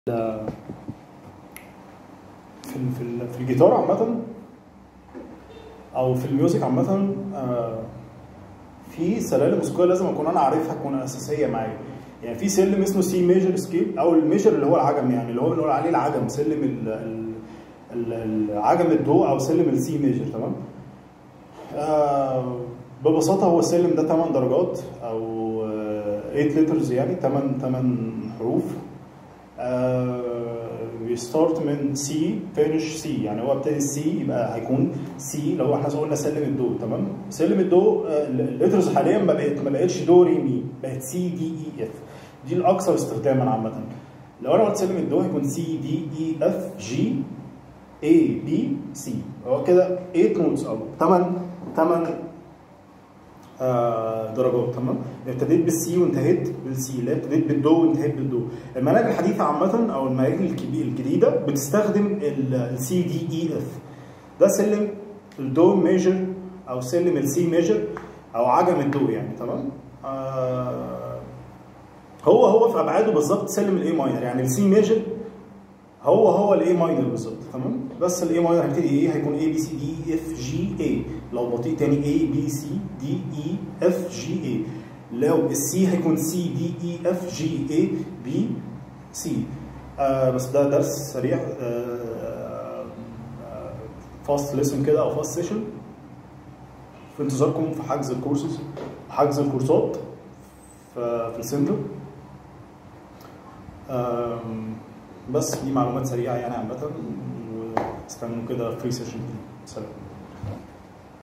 في ال- في ال- في الجيتار عامة أو في الميوزك عامة آه، في سلالم موسيقية لازم أكون أنا عارفها تكون أساسية معايا يعني في سلم اسمه سي ميجر سكيل أو الميجر اللي هو العجم يعني اللي هو بنقول عليه العجم سلم ال- ال- ال- العجم الدو أو سلم السي ميجر تمام آه، ببساطة هو السلم ده 8 درجات أو 8 لترز يعني 8 8 حروف بيستارت من سي فينش سي يعني هو ابتدي السي يبقى هيكون سي لو احنا قلنا سلم الدو تمام سلم الدو آه، الليترز حاليا ما بقت ما بقتش دو ري مي بقت سي دي اي اف دي الاكثر استخداما عامه لو انا قلت سلم الدو هيكون سي دي اي اف جي اي بي سي هو كده 8 نوتس او 8 8 آه، درجات تمام ابتديت بالسي وانتهيت بالسي لا ابتديت بالدو وانتهيت بالدو المناهج الحديثه عامه او المناهج الكبي- الجديده بتستخدم السي دي اي اف ده سلم الدو ميجر او سلم السي ميجر او عجم الدو يعني تمام آه هو هو في ابعاده بالظبط سلم الاي ماينر يعني السي ميجر هو هو الاي ماينر بالظبط تمام بس الاي ماينر هيبتدي ايه هيكون اي بي سي دي اف جي اي لو بطيء تاني اي بي سي دي اي اف جي اي لو السي هيكون سي دي اي اف جي اي بي سي آه بس ده درس سريع آه فاست ليسن كده او فاست سيشن في انتظاركم في حجز الكورسز حجز الكورسات في في السنتر آم، بس دي معلومات سريعه يعني عامه واستنوا كده فري سيشن سلام